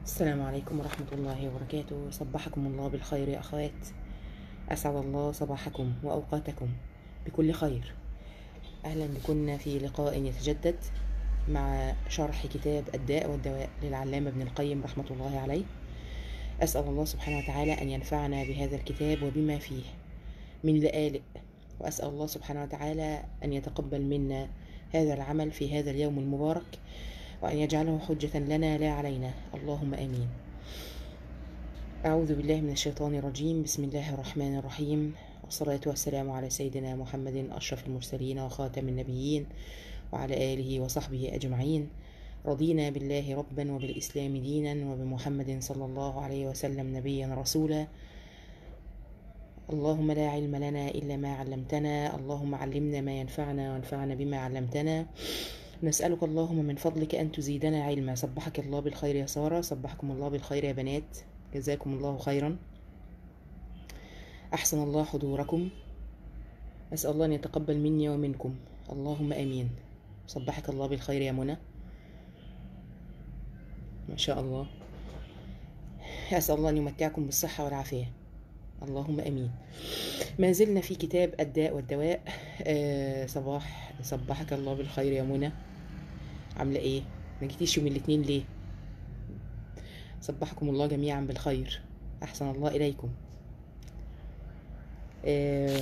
السلام عليكم ورحمة الله وبركاته صبحكم الله بالخير يا أخوات أسعد الله صباحكم وأوقاتكم بكل خير أهلا بكم في لقاء يتجدد مع شرح كتاب الداء والدواء للعلامة ابن القيم رحمة الله عليه أسأل الله سبحانه وتعالى أن ينفعنا بهذا الكتاب وبما فيه من لآلئ وأسأل الله سبحانه وتعالى أن يتقبل منا هذا العمل في هذا اليوم المبارك وأن يجعله حجة لنا لا علينا اللهم آمين أعوذ بالله من الشيطان الرجيم بسم الله الرحمن الرحيم والصلاة والسلام على سيدنا محمد أشرف المرسلين وخاتم النبيين وعلى آله وصحبه أجمعين رضينا بالله ربا وبالإسلام دينا وبمحمد صلى الله عليه وسلم نبيا رسولا اللهم لا علم لنا إلا ما علمتنا اللهم علمنا ما ينفعنا وانفعنا بما علمتنا نسألك اللهم من فضلك أن تزيدنا علما صبحك الله بالخير يا سارة صبحكم الله بالخير يا بنات جزاكم الله خيرا أحسن الله حضوركم أسأل الله أن يتقبل مني ومنكم اللهم آمين صبحك الله بالخير يا منى ما شاء الله أسأل الله أن يمتعكم بالصحة والعافية اللهم امين ما زلنا في كتاب الداء والدواء آه صباح صبحك الله بالخير يا منى عامله ايه ما جيتيش يوم الاثنين ليه صبحكم الله جميعا بالخير احسن الله اليكم آه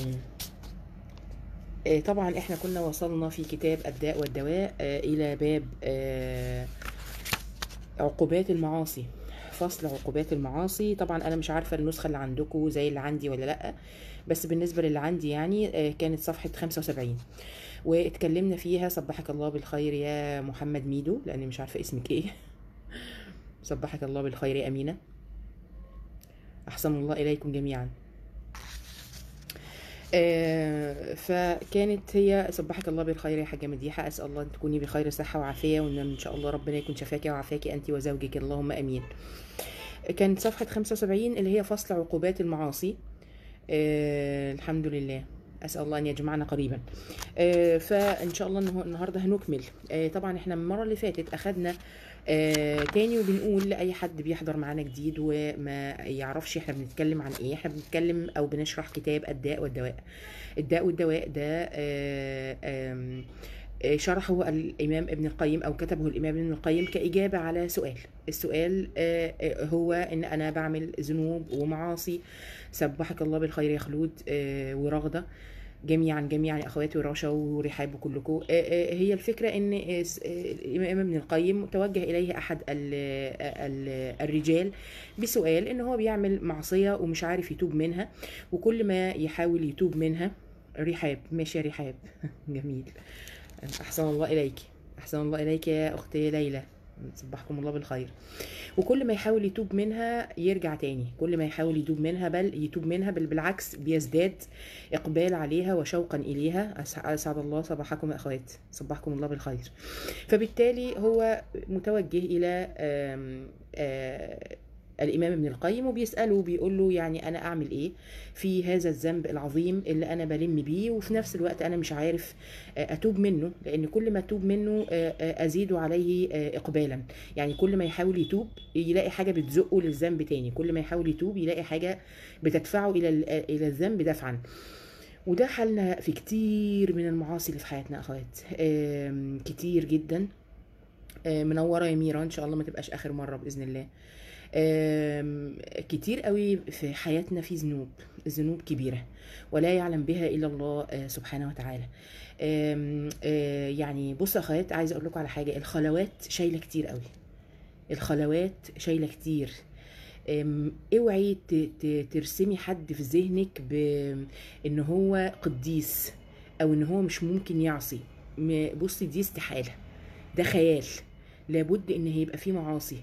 آه طبعا احنا كنا وصلنا في كتاب الداء والدواء آه الى باب آه عقوبات المعاصي فصل عقوبات المعاصي طبعا انا مش عارفه النسخه اللي عندكم زي اللي عندي ولا لا بس بالنسبه للي عندي يعني كانت صفحه 75 واتكلمنا فيها صبحك الله بالخير يا محمد ميدو لاني مش عارفه اسمك ايه صبحك الله بالخير يا امينه احسن الله اليكم جميعا آه فكانت هي صبحك الله بالخير يا حاجه مديحه اسال الله ان تكوني بخير صحه وعافيه وان ان شاء الله ربنا يكون شفاكي وعافاكي انت وزوجك اللهم امين كانت صفحه 75 اللي هي فصل عقوبات المعاصي آه الحمد لله اسال الله ان يجمعنا قريبا آه فان شاء الله النهارده هنكمل آه طبعا احنا المره اللي فاتت اخدنا آه تاني وبنقول لاي حد بيحضر معانا جديد وما يعرفش احنا بنتكلم عن ايه احنا بنتكلم او بنشرح كتاب الداء والدواء الداء والدواء ده آه آه شرحه الإمام ابن القيم أو كتبه الإمام ابن القيم كإجابة على سؤال السؤال هو إن أنا بعمل ذنوب ومعاصي سبحك الله بالخير يا خلود ورغدة جميعا جميعا يا اخواتي ورشا ورحاب وكلكم هي الفكره ان الامام ابن القيم توجه اليه احد ال ال الرجال بسؤال ان هو بيعمل معصيه ومش عارف يتوب منها وكل ما يحاول يتوب منها رحاب ماشي يا رحاب جميل احسن الله اليك احسن الله اليك يا اختي ليلى صبحكم الله بالخير وكل ما يحاول يتوب منها يرجع تاني كل ما يحاول يتوب منها بل يتوب منها بل بالعكس بيزداد اقبال عليها وشوقا اليها اسعد الله صباحكم يا اخوات صبحكم الله بالخير فبالتالي هو متوجه الى آم آم الامام ابن القيم وبيساله بيقول له يعني انا اعمل ايه في هذا الذنب العظيم اللي انا بلم بيه وفي نفس الوقت انا مش عارف اتوب منه لان كل ما اتوب منه ازيد عليه اقبالا يعني كل ما يحاول يتوب يلاقي حاجه بتزقه للذنب تاني كل ما يحاول يتوب يلاقي حاجه بتدفعه الى الى الذنب دفعا وده حالنا في كتير من المعاصي اللي في حياتنا اخوات كتير جدا منوره يا ميرا ان شاء الله ما تبقاش اخر مره باذن الله كتير قوي في حياتنا في ذنوب ذنوب كبيرة ولا يعلم بها إلا الله سبحانه وتعالى يعني بص يا اخوات عايزه اقول لكم على حاجه الخلوات شايله كتير قوي الخلوات شايله كتير اوعي ترسمي حد في ذهنك بان هو قديس او ان هو مش ممكن يعصي بصي دي استحاله ده خيال لابد ان هيبقى فيه معاصي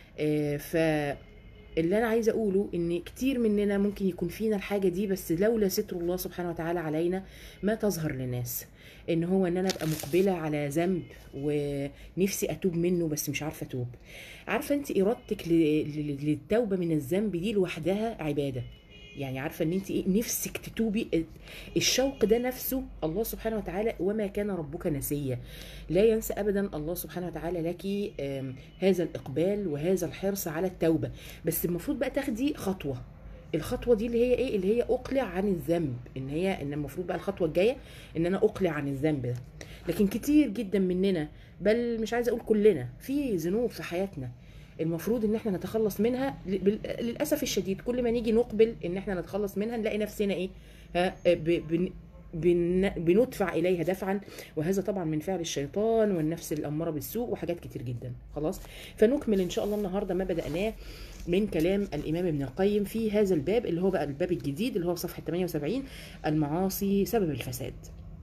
فاللي انا عايزه اقوله ان كتير مننا ممكن يكون فينا الحاجه دي بس لولا ستر الله سبحانه وتعالى علينا ما تظهر للناس ان هو ان انا ابقى مقبله على ذنب ونفسي اتوب منه بس مش عارفه اتوب عارفه انت ارادتك للتوبه من الذنب دي لوحدها عباده يعني عارفه ان انت ايه نفسك تتوبي الشوق ده نفسه الله سبحانه وتعالى وما كان ربك نسيا لا ينسى ابدا الله سبحانه وتعالى لك آم، هذا الاقبال وهذا الحرص على التوبه بس المفروض بقى تاخدي خطوه الخطوه دي اللي هي ايه اللي هي اقلع عن الذنب ان هي ان المفروض بقى الخطوه الجايه ان انا اقلع عن الذنب ده لكن كتير جدا مننا بل مش عايزه اقول كلنا في ذنوب في حياتنا المفروض ان احنا نتخلص منها ل- بال- للاسف الشديد كل ما نيجي نقبل ان احنا نتخلص منها نلاقي نفسنا ايه ها ب- بن- بن- بندفع اليها دفعا وهذا طبعا من فعل الشيطان والنفس الاماره بالسوء وحاجات كتير جدا خلاص فنكمل ان شاء الله النهارده ما بداناه من كلام الامام ابن القيم في هذا الباب اللي هو بقى الباب الجديد اللي هو صفحه 78 المعاصي سبب الفساد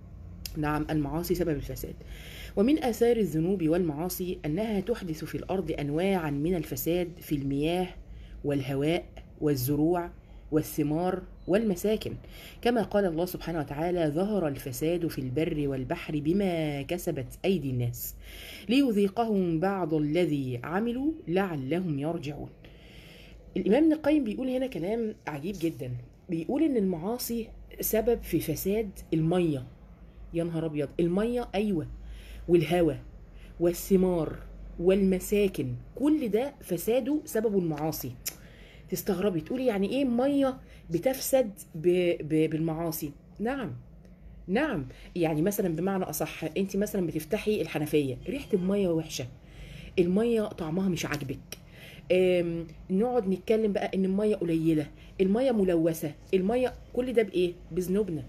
نعم المعاصي سبب الفساد ومن آثار الذنوب والمعاصي أنها تحدث في الأرض أنواعا من الفساد في المياه والهواء والزروع والثمار والمساكن كما قال الله سبحانه وتعالى ظهر الفساد في البر والبحر بما كسبت أيدي الناس ليذيقهم بعض الذي عملوا لعلهم يرجعون الإمام ابن القيم بيقول هنا كلام عجيب جدا بيقول إن المعاصي سبب في فساد المية يا نهار أبيض المية أيوة والهواء والثمار والمساكن كل ده فساده سببه المعاصي تستغربي تقولي يعني ايه ميه بتفسد ب... ب... بالمعاصي نعم نعم يعني مثلا بمعنى اصح انت مثلا بتفتحي الحنفيه ريحه الميه وحشه الميه طعمها مش عاجبك أم، نقعد نتكلم بقى ان الميه قليله الميه ملوثه الميه كل ده بايه بذنوبنا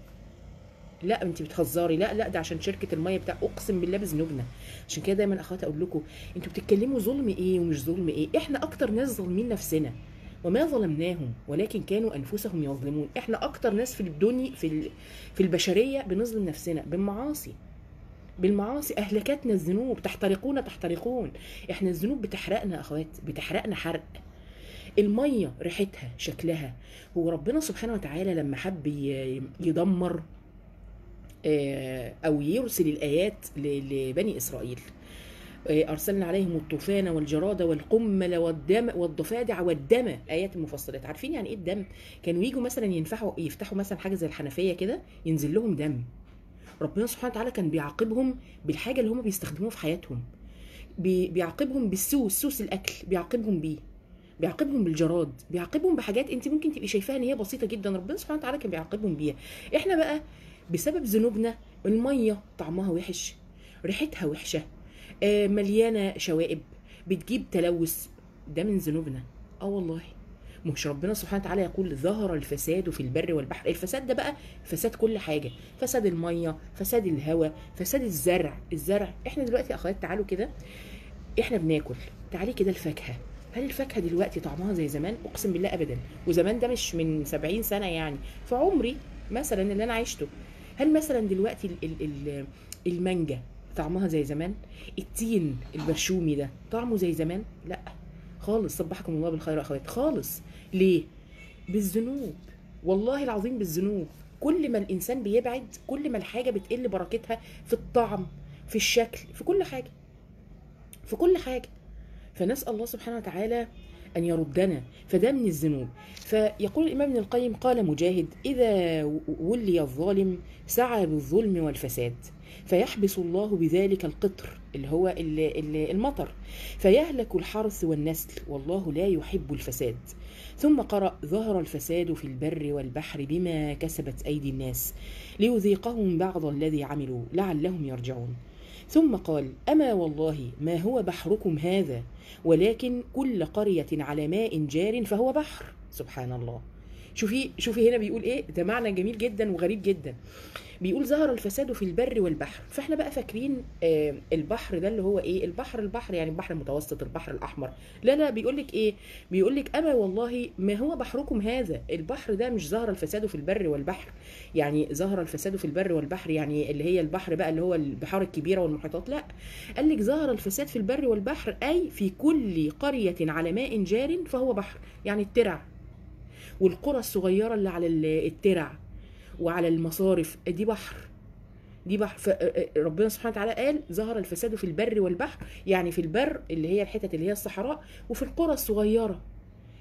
لا انت بتهزري لا لا ده عشان شركه الميه بتاع اقسم بالله بذنوبنا عشان كده دايما اخواتي اقول لكم انتوا بتتكلموا ظلم ايه ومش ظلم ايه احنا اكتر ناس ظالمين نفسنا وما ظلمناهم ولكن كانوا انفسهم يظلمون احنا اكتر ناس في الدنيا في ال- في البشريه بنظلم نفسنا بالمعاصي بالمعاصي اهلكتنا الذنوب تحترقون تحترقون احنا الذنوب بتحرقنا يا اخوات بتحرقنا حرق الميه ريحتها شكلها هو ربنا سبحانه وتعالى لما حب ي- يدمر آه، او يرسل الايات ل- لبني اسرائيل آه، ارسلنا عليهم الطوفان والجراد والقمل والدم والضفادع والدم ايات المفصلات عارفين يعني ايه الدم كانوا يجوا مثلا ينفحوا يفتحوا مثلا حاجه زي الحنفيه كده ينزل لهم دم ربنا سبحانه وتعالى كان بيعاقبهم بالحاجه اللي هم بيستخدموها في حياتهم بي- بيعاقبهم بالسوس سوس الاكل بيعاقبهم بيه بيعاقبهم بالجراد بيعاقبهم بحاجات انت ممكن تبقي شايفاها ان هي بسيطه جدا ربنا سبحانه وتعالى كان بيعاقبهم بيها احنا بقى بسبب ذنوبنا الميه طعمها وحش ريحتها وحشه آه، مليانه شوائب بتجيب تلوث ده من ذنوبنا اه والله مش ربنا سبحانه وتعالى يقول ظهر الفساد في البر والبحر الفساد ده بقى فساد كل حاجه فساد الميه فساد الهواء فساد الزرع الزرع احنا دلوقتي يا اخوات تعالوا كده احنا بناكل تعالي كده الفاكهه هل الفاكهه دلوقتي طعمها زي زمان اقسم بالله ابدا وزمان ده مش من 70 سنه يعني في عمري مثلا اللي انا عشته هل مثلا دلوقتي ال ال ال المانجا طعمها زي زمان التين البرشومي ده طعمه زي زمان لا خالص صبحكم الله بالخير يا اخوات خالص ليه بالذنوب والله العظيم بالذنوب كل ما الانسان بيبعد كل ما الحاجه بتقل بركتها في الطعم في الشكل في كل حاجه في كل حاجه فنسال الله سبحانه وتعالى ان يردنا فده من الذنوب فيقول الامام ابن القيم قال مجاهد اذا ولي الظالم سعى بالظلم والفساد فيحبس الله بذلك القطر اللي هو ال- ال- المطر فيهلك الحرث والنسل والله لا يحب الفساد ثم قرأ ظهر الفساد في البر والبحر بما كسبت أيدي الناس ليذيقهم بعض الذي عملوا لعلهم يرجعون ثم قال أما والله ما هو بحركم هذا ولكن كل قرية على ماء جار فهو بحر سبحان الله شوفي شوفي هنا بيقول ايه ده معنى جميل جدا وغريب جدا بيقول ظهر الفساد في البر والبحر فاحنا بقى فاكرين آه البحر ده اللي هو ايه البحر البحر يعني البحر المتوسط البحر الاحمر لا لا بيقول لك ايه بيقول لك اما والله ما هو بحركم هذا البحر ده مش ظهر الفساد في البر والبحر يعني ظهر الفساد في البر والبحر يعني اللي هي البحر بقى اللي هو البحار الكبيره والمحيطات لا قال لك ظهر الفساد في البر والبحر اي في كل قريه على ماء جار فهو بحر يعني الترع والقرى الصغيره اللي على ال- الترع وعلى المصارف دي بحر دي بحر فربنا سبحانه وتعالى قال ظهر الفساد في البر والبحر يعني في البر اللي هي الحتت اللي هي الصحراء وفي القرى الصغيره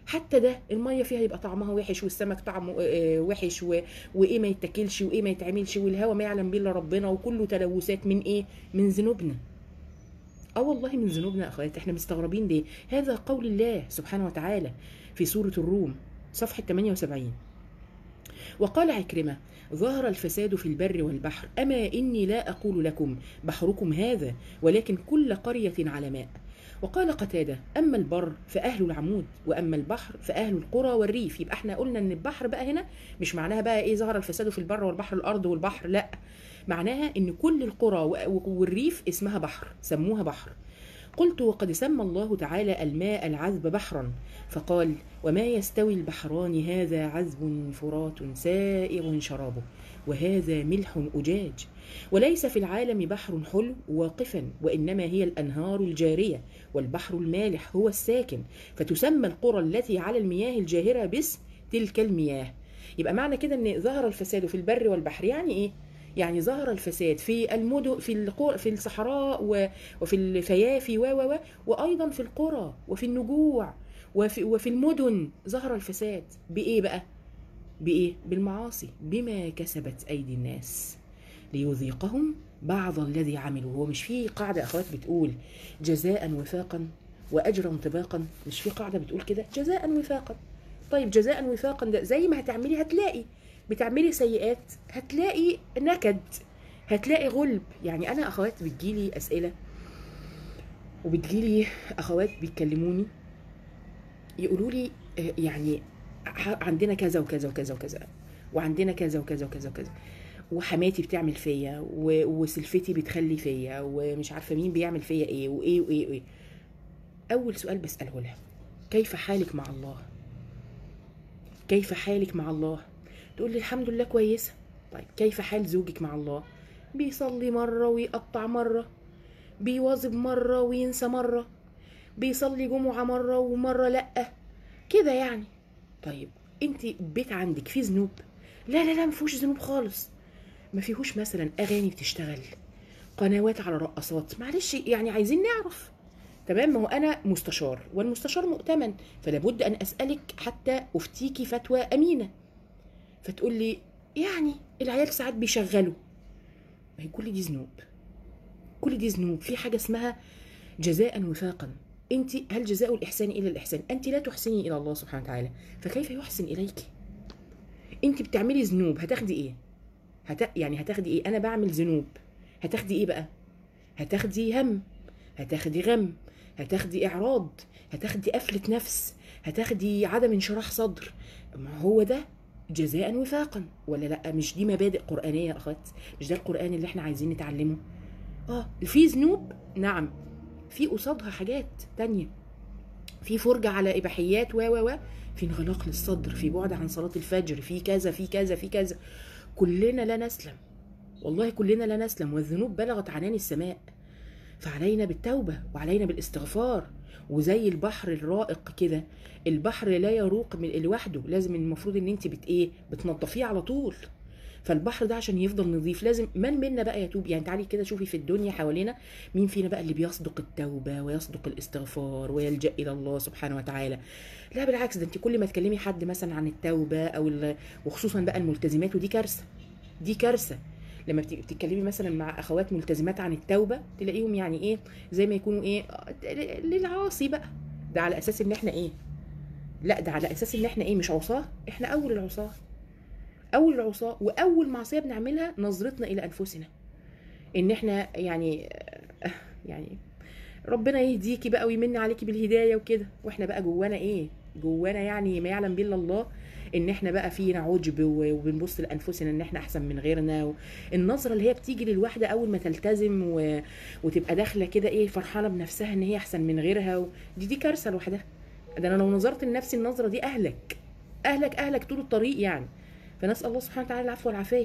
حتى ده الميه فيها يبقى طعمها وحش والسمك طعمه آه، آه، وحش و... وايه ما يتاكلش وايه ما يتعملش والهواء ما يعلم به الا ربنا وكله تلوثات من ايه من ذنوبنا اه والله من ذنوبنا يا اخوات احنا مستغربين ليه هذا قول الله سبحانه وتعالى في سوره الروم صفحه 78 وقال عكرمه ظهر الفساد في البر والبحر اما اني لا اقول لكم بحركم هذا ولكن كل قريه على ماء وقال قتاده اما البر فاهل العمود واما البحر فاهل القرى والريف يبقى احنا قلنا ان البحر بقى هنا مش معناها بقى ايه ظهر الفساد في البر والبحر الارض والبحر لا معناها ان كل القرى و- والريف اسمها بحر سموها بحر قلت وقد سمى الله تعالى الماء العذب بحرا فقال وما يستوي البحران هذا عذب فرات سائغ شرابه وهذا ملح أجاج وليس في العالم بحر حلو واقفا وإنما هي الأنهار الجارية والبحر المالح هو الساكن فتسمى القرى التي على المياه الجاهرة باسم تلك المياه يبقى معنى كده ان ظهر الفساد في البر والبحر يعني ايه يعني ظهر الفساد في المدن في القرى في الصحراء و- وفي الفيافي و و و وايضا في القرى وفي النجوع وفي وفي المدن ظهر الفساد بايه بقى بايه بالمعاصي بما كسبت ايدي الناس ليذيقهم بعض الذي عملوا هو مش في قاعده اخوات بتقول جزاء وفاقا واجرا طباقا مش في قاعده بتقول كده جزاء وفاقا طيب جزاء وفاقا ده زي ما هتعملي هتلاقي بتعملي سيئات هتلاقي نكد هتلاقي غلب يعني انا اخوات بتجيلي اسئله وبتجيلي اخوات بيكلموني يقولوا لي آه، يعني ح- عندنا كذا وكذا وكذا وكذا وعندنا كذا وكذا وكذا وكذا وحماتي بتعمل فيا و- وسلفتي بتخلي فيا ومش عارفه مين بيعمل فيا ايه وايه وايه وايه اول سؤال بساله لها كيف حالك مع الله كيف حالك مع الله تقول لي الحمد لله كويسه طيب كيف حال زوجك مع الله بيصلي مره ويقطع مره بيواظب مره وينسى مره بيصلي جمعه مره ومره لا كده يعني طيب انت بيت عندك فيه ذنوب لا لا لا ما فيهوش ذنوب خالص ما فيهوش مثلا اغاني بتشتغل قنوات على رقصات معلش يعني عايزين نعرف تمام ما هو انا مستشار والمستشار مؤتمن فلا بد ان اسالك حتى افتيكي فتوى امينه فتقول لي يعني العيال ساعات بيشغلوا ما هي كل دي ذنوب كل دي ذنوب في حاجه اسمها جزاء وفاقا انت هل جزاء الاحسان الا الاحسان انت لا تحسني الى الله سبحانه وتعالى فكيف يحسن اليك انت بتعملي ذنوب هتاخدي ايه هت... يعني هتاخدي ايه انا بعمل ذنوب هتاخدي ايه بقى هتاخدي هم هتاخدي غم هتاخدي اعراض هتاخدي قفله نفس هتاخدي عدم انشراح صدر ما هو ده جزاء وفاقا ولا لا مش دي مبادئ قرانيه يا اخوات مش ده القران اللي احنا عايزين نتعلمه اه في ذنوب نعم في قصادها حاجات تانية في فرجة على إباحيات و و و في انغلاق للصدر في بعد عن صلاة الفجر في كذا في كذا في كذا كلنا لا نسلم والله كلنا لا نسلم والذنوب بلغت عنان السماء فعلينا بالتوبة وعلينا بالاستغفار وزي البحر الرائق كده البحر لا يروق من لوحده لازم المفروض ان انت بت ايه بتنضفيه على طول فالبحر ده عشان يفضل نظيف لازم من منا بقى يتوب يعني تعالي كده شوفي في الدنيا حوالينا مين فينا بقى اللي بيصدق التوبة ويصدق الاستغفار ويلجأ إلى الله سبحانه وتعالى لا بالعكس ده انت كل ما تكلمي حد مثلا عن التوبة أو ال- وخصوصا بقى الملتزمات ودي كارثة دي كارثة لما بت- بتتكلمي مثلا مع اخوات ملتزمات عن التوبه تلاقيهم يعني ايه زي ما يكونوا ايه آه، للعاصي بقى ده على اساس ان احنا ايه لا ده على اساس ان احنا ايه مش عصاه احنا اول العصاه اول العصاه واول معصيه بنعملها نظرتنا الى انفسنا ان احنا يعني آه، يعني ربنا يهديكي بقى ويمن عليكي بالهدايه وكده واحنا بقى جوانا ايه جوانا يعني ما يعلم به الا الله ان احنا بقى فينا عجب و- وبنبص لانفسنا ان احنا احسن من غيرنا و... النظره اللي هي بتيجي للواحده اول ما تلتزم و... وتبقى داخله كده ايه فرحانه بنفسها ان هي احسن من غيرها و... دي دي كارثه لوحدها ده انا لو نظرت لنفسي النظره دي اهلك اهلك اهلك طول الطريق يعني فنسال الله سبحانه وتعالى العفو والعافيه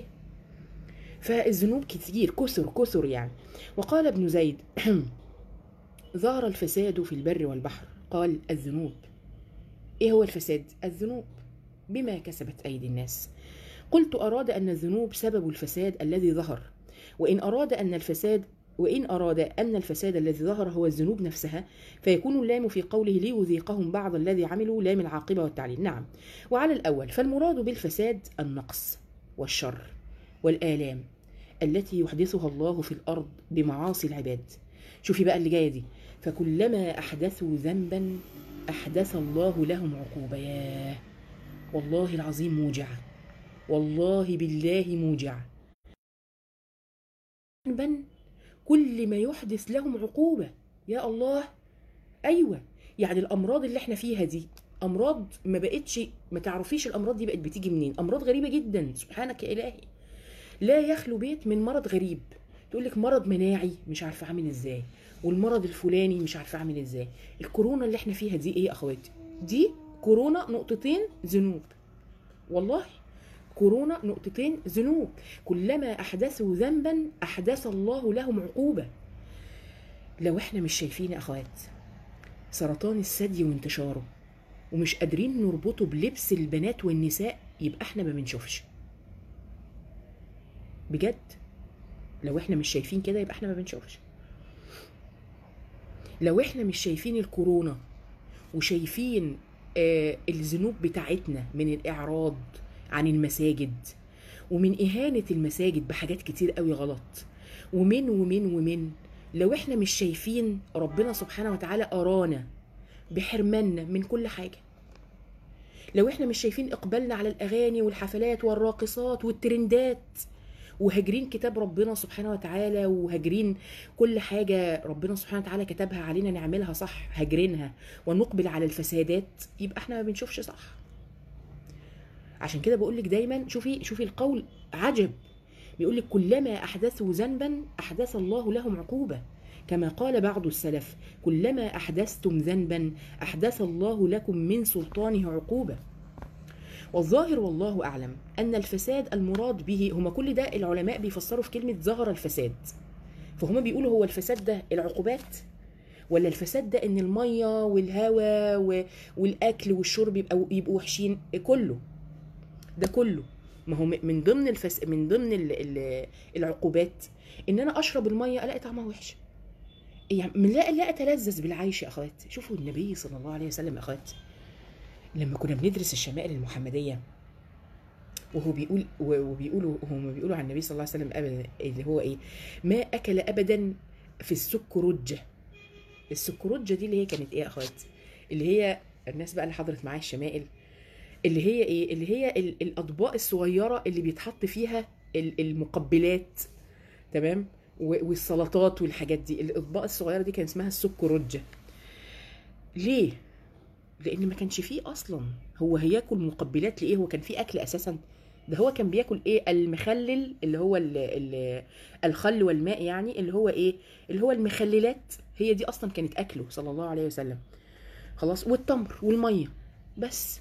فالذنوب كتير كثر كثر يعني وقال ابن زيد ظهر الفساد في البر والبحر قال الذنوب ايه هو الفساد الذنوب بما كسبت ايدي الناس قلت اراد ان الذنوب سبب الفساد الذي ظهر وان اراد ان الفساد وإن أراد أن الفساد الذي ظهر هو الذنوب نفسها فيكون اللام في قوله ليذيقهم بعض الذي عملوا لام العاقبة والتعليل نعم وعلى الأول فالمراد بالفساد النقص والشر والآلام التي يحدثها الله في الأرض بمعاصي العباد شوفي بقى اللي جاية دي فكلما أحدثوا ذنبا أحدث الله لهم عقوبة ياه والله العظيم موجعة والله بالله موجعة ذنبا كل ما يحدث لهم عقوبة يا الله أيوة يعني الأمراض اللي احنا فيها دي أمراض ما بقتش ما تعرفيش الأمراض دي بقت بتيجي منين أمراض غريبة جدا سبحانك يا إلهي لا يخلو بيت من مرض غريب تقول لك مرض مناعي مش عارفه عامل ازاي والمرض الفلاني مش عارفه عامل ازاي الكورونا اللي احنا فيها دي ايه يا اخواتي دي كورونا نقطتين ذنوب والله كورونا نقطتين ذنوب كلما احدثوا ذنبا احدث الله لهم عقوبه لو احنا مش شايفين يا اخوات سرطان الثدي وانتشاره ومش قادرين نربطه بلبس البنات والنساء يبقى احنا ما بنشوفش بجد لو احنا مش شايفين كده يبقى احنا ما بنشوفش لو احنا مش شايفين الكورونا وشايفين آه الذنوب بتاعتنا من الاعراض عن المساجد ومن اهانه المساجد بحاجات كتير قوي غلط ومن ومن ومن لو احنا مش شايفين ربنا سبحانه وتعالى ارانا بحرماننا من كل حاجه لو احنا مش شايفين اقبالنا على الاغاني والحفلات والراقصات والترندات وهاجرين كتاب ربنا سبحانه وتعالى وهاجرين كل حاجة ربنا سبحانه وتعالى كتبها علينا نعملها صح هاجرينها ونقبل على الفسادات يبقى احنا ما بنشوفش صح عشان كده بقول لك دايما شوفي شوفي القول عجب بيقول لك كلما احدثوا ذنبا احدث الله لهم عقوبه كما قال بعض السلف كلما احدثتم ذنبا احدث الله لكم من سلطانه عقوبه والظاهر والله اعلم ان الفساد المراد به هما كل ده العلماء بيفسروا في كلمه ظهر الفساد فهم بيقولوا هو الفساد ده العقوبات ولا الفساد ده ان الميه والهواء و- والاكل والشرب يبقوا يبقوا وحشين كله ده كله ما هو من ضمن الفس من ضمن ال... ال... العقوبات ان انا اشرب الميه الاقي طعمها وحش يعني من لا لا اتلذذ بالعيش يا اخوات شوفوا النبي صلى الله عليه وسلم يا اخوات لما كنا بندرس الشمائل المحمديه وهو بيقول وبيقولوا هم بيقولوا عن النبي صلى الله عليه وسلم ابدا اللي هو ايه ما اكل ابدا في السكرجه السكرجه دي اللي هي كانت ايه يا اخوات اللي هي الناس بقى اللي حضرت معايا الشمائل اللي هي ايه اللي هي ال- الاطباق الصغيره اللي بيتحط فيها ال- المقبلات تمام و- والسلطات والحاجات دي الاطباق الصغيره دي كان اسمها السكرجه ليه لان ما كانش فيه اصلا هو هياكل مقبلات لايه هو كان فيه اكل اساسا ده هو كان بياكل ايه المخلل اللي هو ال ال الخل والماء يعني اللي هو ايه اللي هو المخللات هي دي اصلا كانت اكله صلى الله عليه وسلم خلاص والتمر والميه بس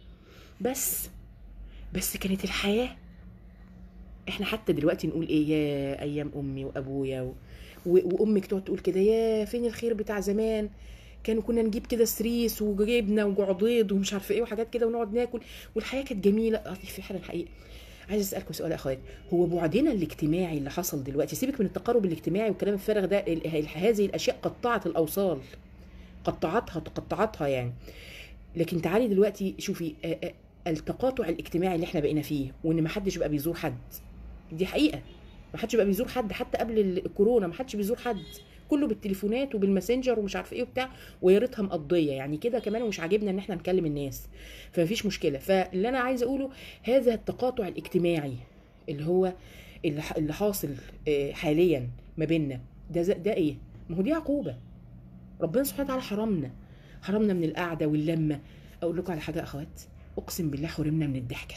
بس بس كانت الحياه احنا حتى دلوقتي نقول ايه يا ايام امي وابويا و... و... وامك تقعد تقول كده يا فين الخير بتاع زمان كانوا كنا نجيب كده سريس وجبنه وجعضيض ومش عارفه ايه وحاجات كده ونقعد ناكل والحياه كانت جميله اه دي فعلا حقيقه عايز اسالكم سؤال يا اخوات هو بعدنا الاجتماعي اللي حصل دلوقتي سيبك من التقارب الاجتماعي والكلام الفارغ ده ال- ال- هذه الاشياء قطعت الاوصال قطعتها تقطعتها يعني لكن تعالي دلوقتي شوفي آه، آه، التقاطع الاجتماعي اللي احنا بقينا فيه وان ما حدش بقى بيزور حد دي حقيقه ما حدش بقى بيزور حد حتى قبل الكورونا ما حدش بيزور حد كله بالتليفونات وبالماسنجر ومش عارف ايه وبتاع ويا ريتها مقضيه يعني كده كمان ومش عاجبنا ان احنا نكلم الناس فمفيش مشكله فاللي انا عايزه اقوله هذا التقاطع الاجتماعي اللي هو اللي ح- اللي حاصل آه، حاليا ما بيننا ده ز- ده ايه ما هو دي عقوبه ربنا سبحانه وتعالى حرمنا حرمنا من القعده واللمه اقول لكم على حاجه يا اخوات اقسم بالله حرمنا من الضحكه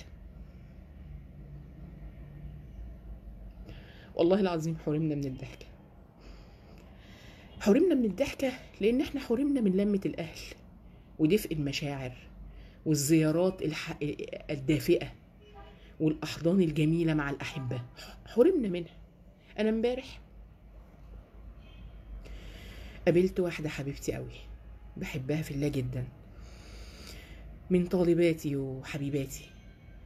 والله العظيم حرمنا من الضحكه حرمنا من الضحكه لان احنا حرمنا من لمه الاهل ودفء المشاعر والزيارات الح... الدافئه والاحضان الجميله مع الاحبه حرمنا منها انا امبارح قابلت واحده حبيبتي قوي بحبها في الله جدا من طالباتي وحبيباتي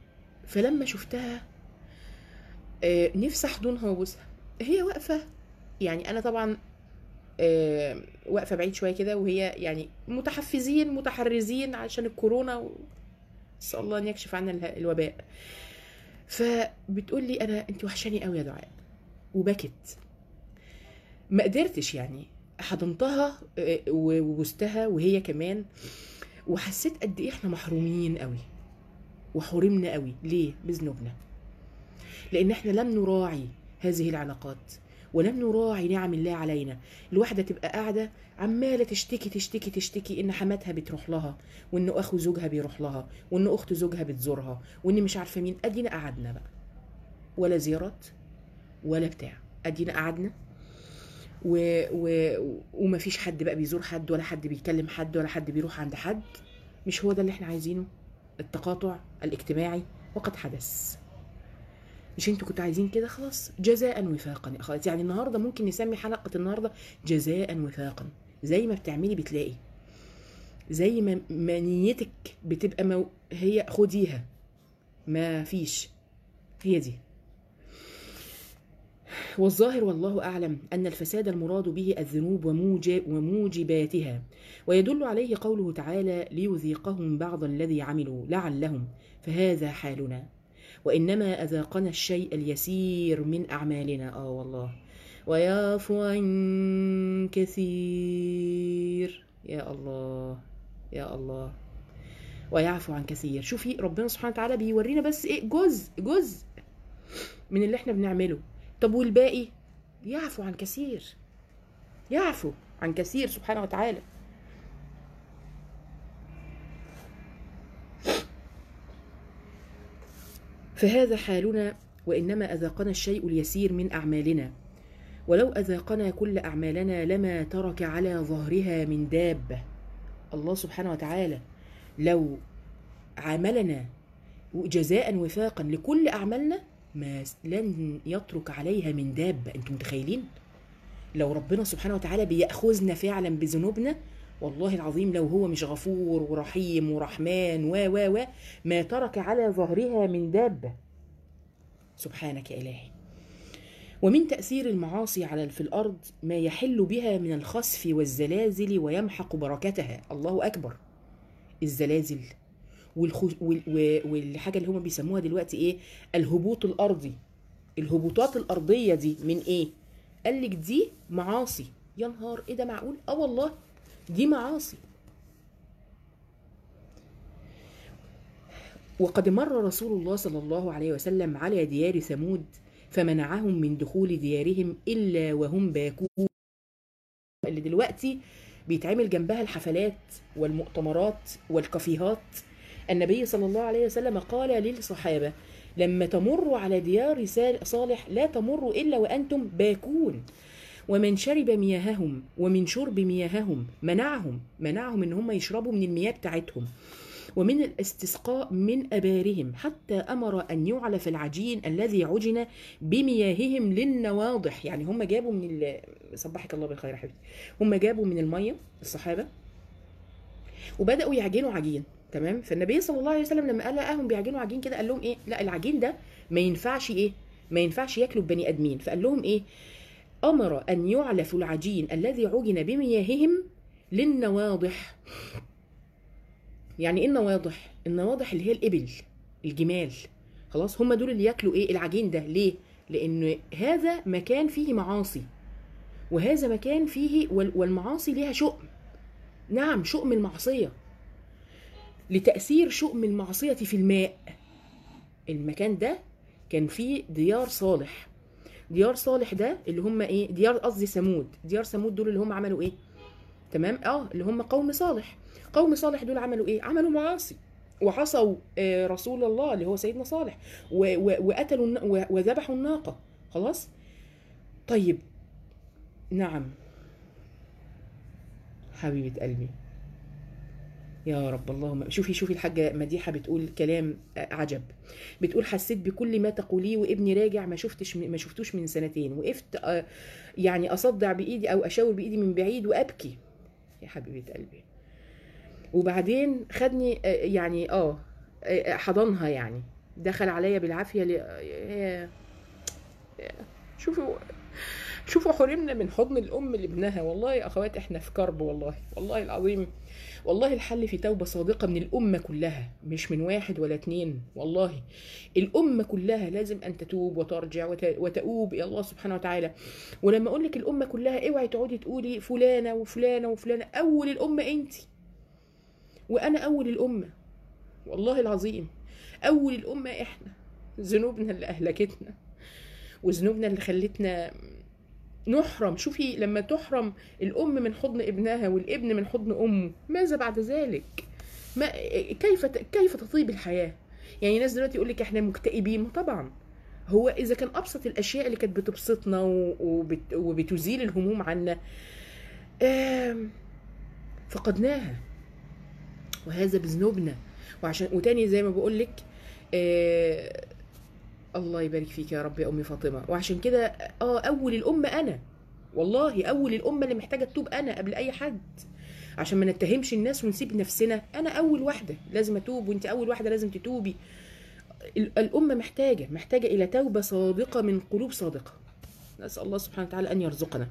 فلما شفتها آه، نفسي احضنها وابوسها هي واقفه يعني انا طبعا آه، واقفه بعيد شويه كده وهي يعني متحفزين متحرزين عشان الكورونا و... نسال الله ان يكشف عنا اله- الوباء فبتقول لي انا انت وحشاني قوي يا دعاء وبكت ما قدرتش يعني حضنتها آه، وبوستها وهي كمان وحسيت قد ايه احنا محرومين قوي وحرمنا قوي ليه بذنوبنا لان احنا لم نراعي هذه العلاقات ولم نراعي نعم الله علينا الواحده تبقى قاعده عماله تشتكي تشتكي تشتكي ان حماتها بتروح لها وان اخو زوجها بيروح لها وان اخت زوجها بتزورها وان مش عارفه مين ادينا قعدنا بقى ولا زيارات ولا بتاع ادينا قعدنا و... و... ومفيش حد بقى بيزور حد ولا حد بيكلم حد ولا حد بيروح عند حد مش هو ده اللي احنا عايزينه التقاطع الاجتماعي وقد حدث مش انتوا كنتوا عايزين كده خلاص جزاء وفاقا يا اخواتي يعني النهارده ممكن نسمي حلقه النهارده جزاء وفاقا زي ما بتعملي بتلاقي زي ما ما نيتك بتبقى مو... هي خديها ما فيش هي دي والظاهر والله أعلم أن الفساد المراد به الذنوب وموجب وموجباتها ويدل عليه قوله تعالى ليذيقهم بعض الذي عملوا لعلهم فهذا حالنا وإنما أذاقنا الشيء اليسير من أعمالنا آه والله ويعفو عن كثير يا الله يا الله ويعفو عن كثير شوفي ربنا سبحانه وتعالى بيورينا بس ايه جزء جزء من اللي احنا بنعمله طب والباقي يعفو عن كثير يعفو عن كثير سبحانه وتعالى فهذا حالنا وإنما أذاقنا الشيء اليسير من أعمالنا ولو أذاقنا كل أعمالنا لما ترك على ظهرها من دابة الله سبحانه وتعالى لو عاملنا جزاء وفاقا لكل أعمالنا ما لن يترك عليها من دابة أنتم متخيلين؟ لو ربنا سبحانه وتعالى بيأخذنا فعلا بذنوبنا والله العظيم لو هو مش غفور ورحيم ورحمن و و و ما ترك على ظهرها من دابة سبحانك يا إلهي ومن تأثير المعاصي على في الأرض ما يحل بها من الخسف والزلازل ويمحق بركتها الله أكبر الزلازل والخو... وال... و- والحاجة اللي هما بيسموها دلوقتي إيه الهبوط الأرضي الهبوطات الأرضية دي من إيه قال لك دي معاصي يا نهار إيه ده معقول اه والله دي معاصي وقد مر رسول الله صلى الله عليه وسلم على ديار ثمود فمنعهم من دخول ديارهم إلا وهم باكون اللي دلوقتي بيتعمل جنبها الحفلات والمؤتمرات والكافيهات النبي صلى الله عليه وسلم قال للصحابة لما تمروا على ديار سال- صالح لا تمروا إلا وأنتم باكون ومن شرب مياههم ومن شرب مياههم منعهم منعهم ان هم يشربوا من المياه بتاعتهم ومن الاستسقاء من ابارهم حتى امر ان يعلف العجين الذي عجن بمياههم للنواضح يعني هم جابوا من ال... صبحك الله بالخير يا حبيبتي هم جابوا من الميه الصحابه وبداوا يعجنوا عجين تمام فالنبي صلى الله عليه وسلم لما قال لقاهم بيعجنوا عجين كده قال لهم ايه لا العجين ده ما ينفعش ايه ما ينفعش ياكلوا بني ادمين فقال لهم ايه امر ان يعلف العجين الذي عجن بمياههم للنواضح يعني ايه النواضح النواضح اللي هي الابل الجمال خلاص هم دول اللي ياكلوا ايه العجين ده ليه لان هذا مكان فيه معاصي وهذا مكان فيه وال- والمعاصي ليها شؤم نعم شؤم المعصيه لتاثير شؤم المعصيه في الماء المكان ده كان فيه ديار صالح ديار صالح ده اللي هم ايه ديار قصدي ثمود ديار ثمود دول اللي هم عملوا ايه تمام اه اللي هم قوم صالح قوم صالح دول عملوا ايه عملوا معاصي وعصوا آه، رسول الله اللي هو سيدنا صالح و- و- وقتلوا الن- و- وذبحوا الناقه خلاص طيب نعم حبيبه قلبي يا رب اللهم شوفي شوفي الحاجة مديحة بتقول كلام عجب بتقول حسيت بكل ما تقوليه وابني راجع ما شفتش ما شفتوش من سنتين وقفت آه، يعني اصدع بايدي او اشاور بايدي من بعيد وابكي يا حبيبة قلبي وبعدين خدني آه، يعني اه آه، حضنها يعني دخل عليا بالعافية ل... يا- يا- شوفوا شوفوا حرمنا من حضن الام لابنها والله يا اخوات احنا في كرب والله والله العظيم والله الحل في توبة صادقة من الأمة كلها مش من واحد ولا اتنين والله الأمة كلها لازم أن تتوب وترجع وت- وتؤوب إلى الله سبحانه وتعالى ولما أقول لك الأمة كلها اوعي تقعدي تقولي فلانة وفلانة وفلانة أول الأمة أنت وأنا أول الأمة والله العظيم أول الأمة إحنا ذنوبنا اللي أهلكتنا وذنوبنا اللي خلتنا نحرم شوفي لما تحرم الأم من حضن ابنها والابن من حضن أمه ماذا بعد ذلك ما كيف كيف تطيب الحياة يعني ناس دلوقتي يقول لك احنا مكتئبين ما طبعا هو اذا كان ابسط الاشياء اللي كانت بتبسطنا و- وبت وبتزيل الهموم عنا آم، فقدناها وهذا بذنوبنا وعشان وتاني زي ما بقول لك آه الله يبارك فيك يا رب يا امي فاطمه وعشان كده اه اول الامه انا والله اول الامه اللي محتاجه تتوب انا قبل اي حد عشان ما نتهمش الناس ونسيب نفسنا انا اول واحده لازم اتوب وانت اول واحده لازم تتوبي ال- الامه محتاجه محتاجه الى توبه صادقه من قلوب صادقه نسال الله سبحانه وتعالى ان يرزقنا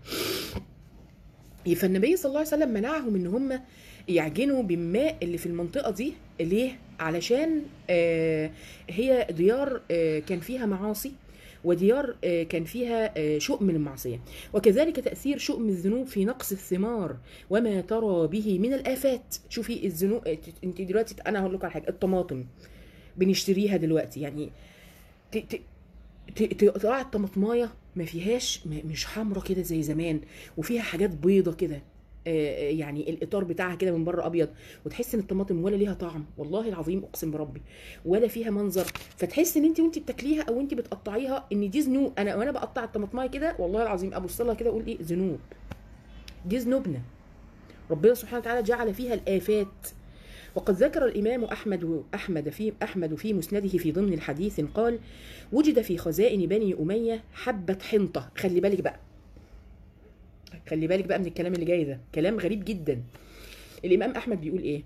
فالنبي صلى الله عليه وسلم منعهم ان هم يعجنوا بالماء اللي في المنطقه دي ليه علشان آه هي ديار آه كان فيها معاصي وديار آه كان فيها آه شؤم المعصيه وكذلك تاثير شؤم الذنوب في نقص الثمار وما ترى به من الافات شوفي الذنوب آه، انت دلوقتي انا هقول لكم على حاجه الطماطم بنشتريها دلوقتي يعني ت- ت- ت- تقطع الطماطمايه ما فيهاش م- مش حمرة كده زي زمان وفيها حاجات بيضة كده آه، آه، يعني الاطار بتاعها كده من بره ابيض وتحس ان الطماطم ولا ليها طعم والله العظيم اقسم بربي ولا فيها منظر فتحس ان انت وانت بتاكليها او انت بتقطعيها ان دي ذنوب انا وانا بقطع الطماطمايه كده والله العظيم ابص لها كده اقول ايه ذنوب دي ذنوبنا ربنا سبحانه وتعالى جعل فيها الافات وقد ذكر الإمام أحمد أحمد في أحمد في مسنده في ضمن الحديث قال وجد في خزائن بني أمية حبة حنطة خلي بالك بقى خلي بالك بقى من الكلام اللي جاي ده كلام غريب جدا الإمام أحمد بيقول إيه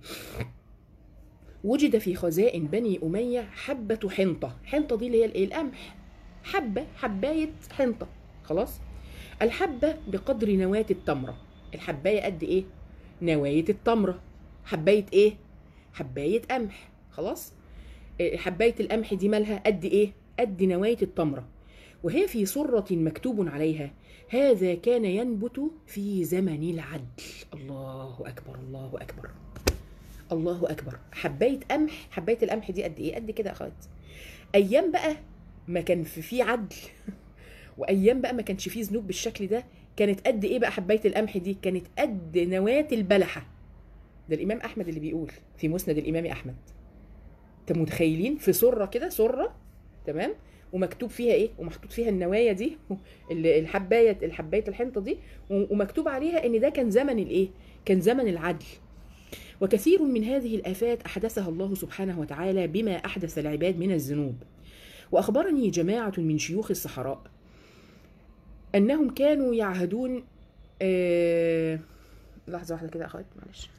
وجد في خزائن بني أمية حبة حنطة حنطة دي اللي هي الإيه القمح حبة حباية حنطة خلاص الحبة بقدر نواة التمرة الحباية قد إيه نواية التمرة حباية إيه حباية قمح خلاص إيه، حباية القمح دي مالها قد إيه قد نواية التمرة وهي في صرة مكتوب عليها هذا كان ينبت في زمن العدل الله أكبر الله أكبر الله أكبر حباية قمح حباية القمح دي قد إيه قد كده يا أخوات أيام بقى ما كان في فيه عدل وأيام بقى ما كانش فيه ذنوب بالشكل ده كانت قد إيه بقى حباية القمح دي كانت قد نواة البلحة ده الإمام أحمد اللي بيقول في مسند الإمام أحمد انت متخيلين في سره كده سره تمام ومكتوب فيها ايه ومحطوط فيها النوايا دي ال- الحبايه الحبايه الحنطه دي و- ومكتوب عليها ان ده كان زمن الايه كان زمن العدل وكثير من هذه الافات احدثها الله سبحانه وتعالى بما احدث العباد من الذنوب واخبرني جماعه من شيوخ الصحراء انهم كانوا يعهدون آه... لحظه واحده كده يا اخوات معلش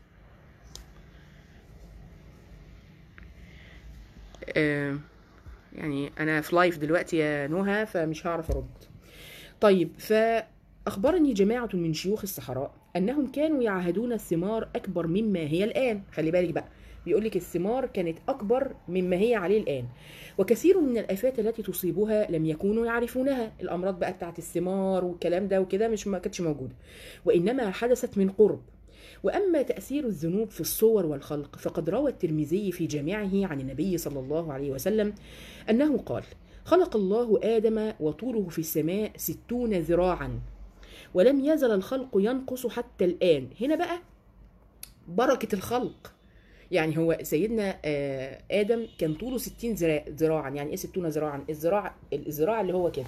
آه... يعني انا في لايف دلوقتي يا نهى فمش هعرف ارد طيب فاخبرني جماعه من شيوخ الصحراء انهم كانوا يعهدون الثمار اكبر مما هي الان خلي بالك بقى بيقول لك الثمار كانت اكبر مما هي عليه الان وكثير من الافات التي تصيبها لم يكونوا يعرفونها الامراض بقى بتاعت الثمار والكلام ده وكده مش ما كانتش موجوده وانما حدثت من قرب واما تاثير الذنوب في الصور والخلق فقد روى الترمذي في جامعه عن النبي صلى الله عليه وسلم انه قال خلق الله ادم وطوله في السماء ستون ذراعا ولم يزل الخلق ينقص حتى الان هنا بقى بركه الخلق يعني هو سيدنا آه، ادم كان طوله 60 ذراع- ذراعا يعني ايه 60 ذراعا الذراع الذراع اللي هو كده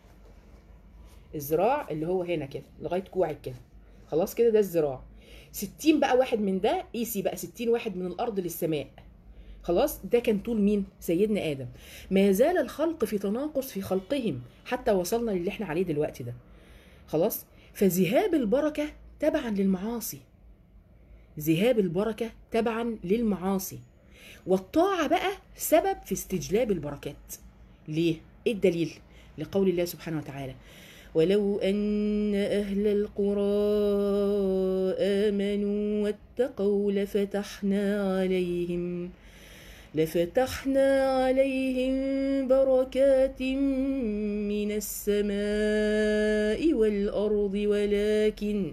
الذراع اللي هو هنا كده لغايه كوعك كده خلاص كده ده الذراع 60 بقى واحد من ده قيسي بقى 60 واحد من الارض للسماء خلاص ده كان طول مين سيدنا ادم ما زال الخلق في تناقص في خلقهم حتى وصلنا للي احنا عليه دلوقتي ده خلاص فذهاب البركه تبعا للمعاصي ذهاب البركه تبعا للمعاصي والطاعه بقى سبب في استجلاب البركات ليه ايه الدليل لقول الله سبحانه وتعالى ولو أن أهل القرى آمنوا واتقوا لفتحنا عليهم لفتحنا عليهم بركات من السماء والأرض ولكن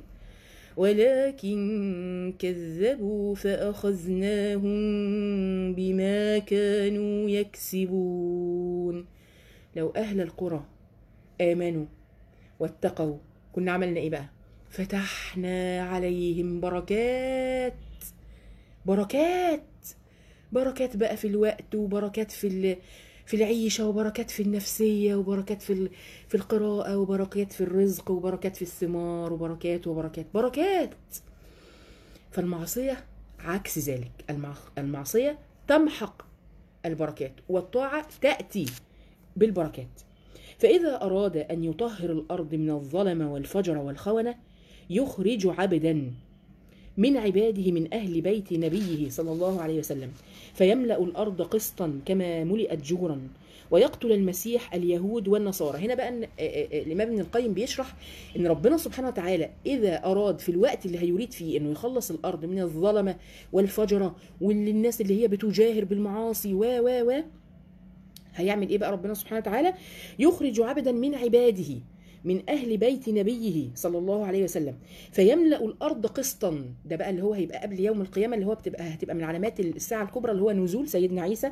ولكن كذبوا فأخذناهم بما كانوا يكسبون لو أهل القرى آمنوا واتقوا كنا عملنا إيه بقى فتحنا عليهم بركات بركات بركات بقى في الوقت وبركات في ال... في العيشة وبركات في النفسية وبركات في ال... في القراءة وبركات في الرزق وبركات في الثمار وبركات وبركات بركات فالمعصية عكس ذلك المع... المعصية تمحق البركات والطاعة تأتي بالبركات فإذا أراد أن يطهر الأرض من الظلم والفجر والخونة يخرج عبدا من عباده من أهل بيت نبيه صلى الله عليه وسلم فيملأ الأرض قسطا كما ملئت جورا ويقتل المسيح اليهود والنصارى هنا بقى إن- آه، آه، الإمام ابن القيم بيشرح إن ربنا سبحانه وتعالى إذا أراد في الوقت اللي هيريد فيه إنه يخلص الأرض من الظلمة والفجرة والناس اللي هي بتجاهر بالمعاصي و و و هيعمل ايه بقى ربنا سبحانه وتعالى يخرج عبدا من عباده من اهل بيت نبيه صلى الله عليه وسلم فيملا الارض قسطا ده بقى اللي هو هيبقى قبل يوم القيامه اللي هو بتبقى هتبقى من علامات الساعه الكبرى اللي هو نزول سيدنا عيسى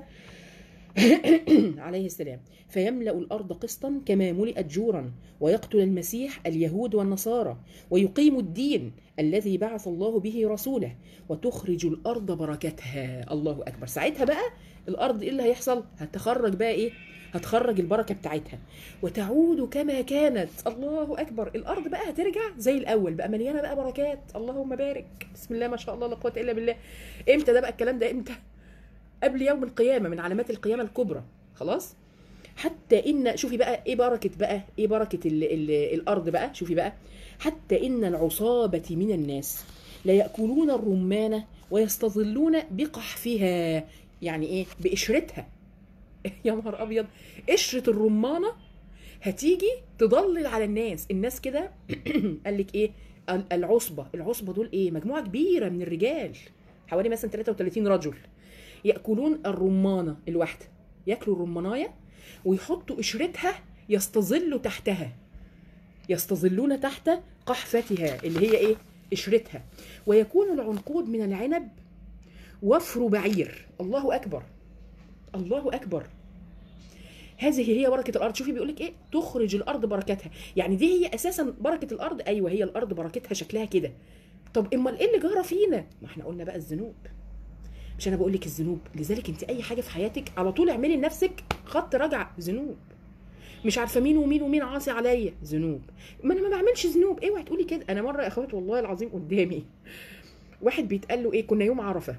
عليه السلام فيملا الارض قسطا كما ملئت جورا ويقتل المسيح اليهود والنصارى ويقيم الدين الذي بعث الله به رسوله وتخرج الارض بركتها الله اكبر ساعتها بقى الارض ايه اللي هيحصل هتخرج بقى ايه هتخرج البركه بتاعتها وتعود كما كانت الله اكبر الارض بقى هترجع زي الاول بقى مليانه بقى بركات اللهم بارك بسم الله ما شاء الله لا قوه الا بالله امتى ده بقى الكلام ده امتى قبل يوم القيامه من علامات القيامه الكبرى خلاص حتى ان شوفي بقى ايه بركه بقى ايه بركه ال ال الارض بقى شوفي بقى حتى ان العصابه من الناس ليأكلون الرمان ويستظلون بقحفها يعني ايه بقشرتها يا نهار ابيض قشره الرمانه هتيجي تضلل على الناس الناس كده قال لك ايه ال- العصبه العصبه دول ايه مجموعه كبيره من الرجال حوالي مثلا 33 رجل ياكلون الرمانه الواحده ياكلوا الرمانايه ويحطوا قشرتها يستظلوا تحتها يستظلون تحت قحفتها اللي هي ايه قشرتها ويكون العنقود من العنب وفر بعير الله اكبر الله اكبر هذه هي بركه الارض شوفي بيقول لك ايه تخرج الارض بركتها يعني دي هي اساسا بركه الارض ايوه هي الارض بركتها شكلها كده طب امال ايه اللي جرى فينا ما احنا قلنا بقى الذنوب مش انا بقول لك الذنوب لذلك انت اي حاجه في حياتك على طول اعملي لنفسك خط رجع ذنوب مش عارفه مين ومين ومين عاصي عليا ذنوب ما انا ما بعملش ذنوب اوعي تقولي كده انا مره يا اخوات والله العظيم قدامي واحد بيتقال له ايه كنا يوم عرفه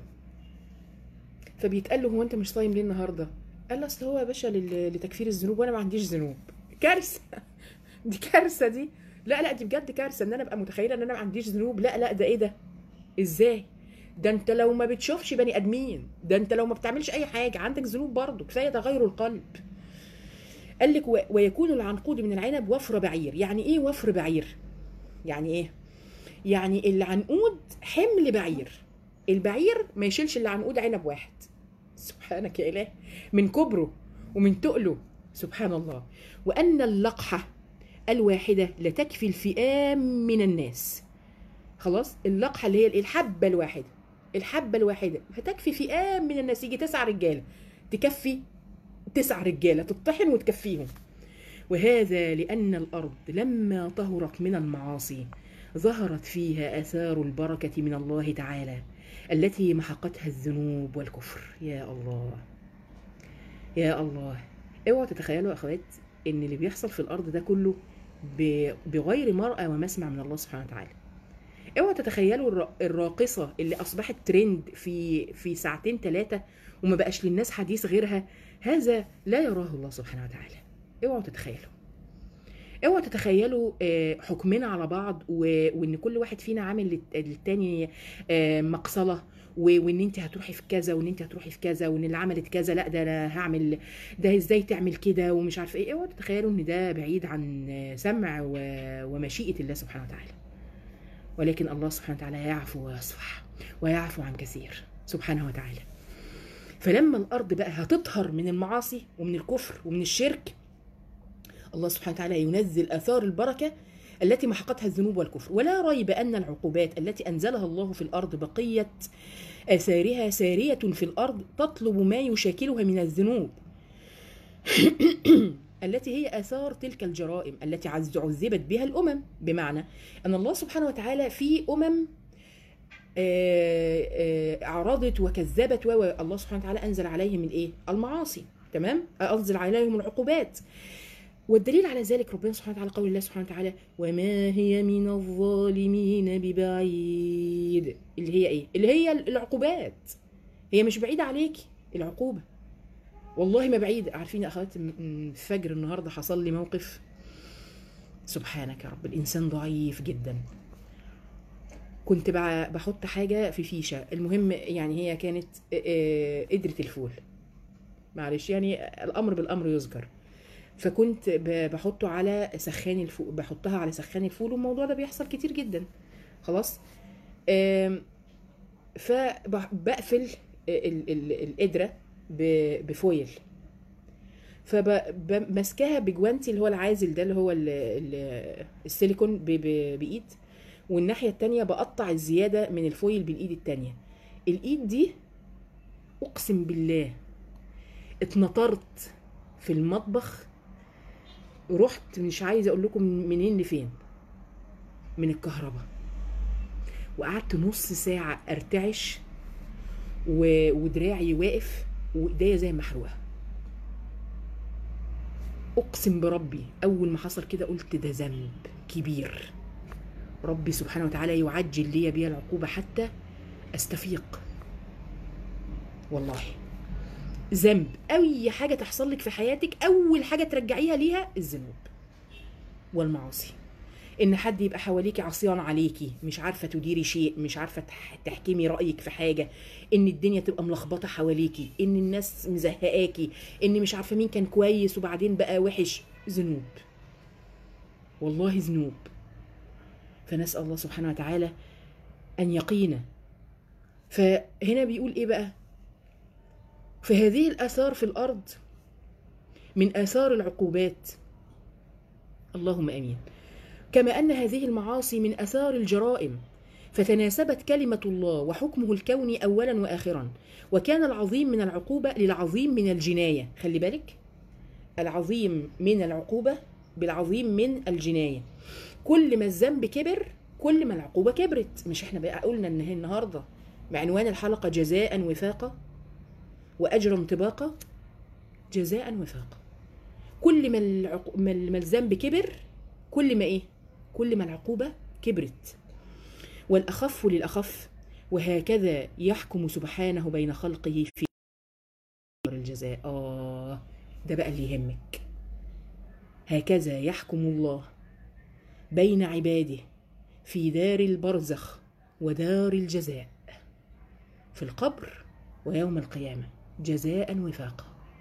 فبيتقال له هو انت مش صايم ليه النهارده قال له اصل هو يا باشا لل- لتكفير الذنوب وانا ما عنديش ذنوب كارثه دي كارثه دي لا لا دي بجد كارثه ان انا ابقى متخيله ان انا ما عنديش ذنوب لا لا ده ايه ده ازاي ده انت لو ما بتشوفش بني ادمين ده انت لو ما بتعملش اي حاجه عندك ذنوب برضه كفايه تغير القلب قال لك و- ويكون العنقود من العنب وفر بعير يعني ايه وفر بعير يعني ايه يعني العنقود حمل بعير البعير ما يشيلش الا عنقود عنب واحد سبحانك يا اله من كبره ومن تقله سبحان الله وان اللقحه الواحده لتكفي الفئام من الناس خلاص اللقحه اللي هي الحبه الواحده الحبه الواحده فتكفي فئام من الناس يجي تسع رجاله تكفي تسع رجاله تطحن وتكفيهم وهذا لان الارض لما طهرت من المعاصي ظهرت فيها اثار البركه من الله تعالى التي محقتها الذنوب والكفر يا الله يا الله اوعوا تتخيلوا يا اخوات ان اللي بيحصل في الارض ده كله ب- بغير مرأى ومسمع من الله سبحانه وتعالى اوعوا تتخيلوا الر- الراقصه اللي اصبحت ترند في في ساعتين ثلاثه وما بقاش للناس حديث غيرها هذا لا يراه الله سبحانه وتعالى اوعوا تتخيلوا اوعوا تتخيلوا آه، حكمنا على بعض و- وان كل واحد فينا عامل للت- للتاني آه، مقصله و- وان انت هتروحي في كذا وان انت هتروحي في كذا وان اللي عملت كذا لا ده انا هعمل ده ازاي تعمل كده ومش عارفه ايه اوعوا تتخيلوا ان ده بعيد عن آه، سمع و- ومشيئه الله سبحانه وتعالى ولكن الله سبحانه وتعالى يعفو ويصفح ويعفو عن كثير سبحانه وتعالى فلما الارض بقى هتطهر من المعاصي ومن الكفر ومن الشرك الله سبحانه وتعالى ينزل اثار البركه التي محقتها الذنوب والكفر ولا ريب ان العقوبات التي انزلها الله في الارض بقيه اثارها ساريه في الارض تطلب ما يشاكلها من الذنوب التي هي اثار تلك الجرائم التي عز- عذبت بها الامم بمعنى ان الله سبحانه وتعالى في امم آه، آه، اعرضت وكذبت و و- الله سبحانه وتعالى انزل عليهم الايه؟ المعاصي تمام؟ انزل عليهم العقوبات والدليل على ذلك ربنا سبحانه وتعالى قول الله سبحانه وتعالى وما هي من الظالمين ببعيد اللي هي ايه؟ اللي هي العقوبات هي مش بعيدة عليكي العقوبة والله ما بعيد عارفين يا اخوات م- م- الفجر النهارده حصل لي موقف سبحانك يا رب الانسان ضعيف جدا كنت بع- بحط حاجه في فيشه المهم يعني هي كانت آه، قدره الفول معلش يعني الامر بالامر يذكر فكنت ب- بحطه على سخان الفول بحطها على سخان الفول والموضوع ده بيحصل كتير جدا خلاص آم، فبقفل ال- ال- القدره ب- بفويل فماسكاها بجوانتي اللي هو العازل ده اللي هو ال- ال- السيليكون ب- ب- بايد والناحيه التانية بقطع الزياده من الفويل بالايد التانية الايد دي اقسم بالله اتنطرت في المطبخ رحت مش عايزه اقول لكم منين لفين من الكهرباء وقعدت نص ساعه ارتعش و... ودراعي واقف وايديا زي محروقه اقسم بربي اول ما حصل كده قلت ده ذنب كبير ربي سبحانه وتعالى يعجل لي بها العقوبه حتى استفيق والله ذنب اي حاجه تحصل لك في حياتك اول حاجه ترجعيها ليها الذنوب والمعاصي ان حد يبقى حواليكي عصيان عليكي مش عارفه تديري شيء مش عارفه تح- تحكمي رايك في حاجه ان الدنيا تبقى ملخبطه حواليكي ان الناس مزهقاكي ان مش عارفه مين كان كويس وبعدين بقى وحش ذنوب والله ذنوب فنسال الله سبحانه وتعالى ان يقينا فهنا بيقول ايه بقى فهذه الاثار في الارض من اثار العقوبات اللهم امين كما ان هذه المعاصي من اثار الجرائم فتناسبت كلمه الله وحكمه الكوني اولا واخرا وكان العظيم من العقوبه للعظيم من الجنايه خلي بالك العظيم من العقوبه بالعظيم من الجنايه كل ما الذنب كبر كل ما العقوبه كبرت مش احنا بقى قلنا ان هي النهارده بعنوان الحلقه جزاء وفاقا واجرا طباقا جزاء وفاقا كل ما العق... ما ال- ما الذنب كبر كل ما ايه كل ما العقوبه كبرت والاخف للاخف وهكذا يحكم سبحانه بين خلقه في الجزاء اه ده بقى اللي يهمك هكذا يحكم الله بين عباده في دار البرزخ ودار الجزاء في القبر ويوم القيامه جزاء وفاقا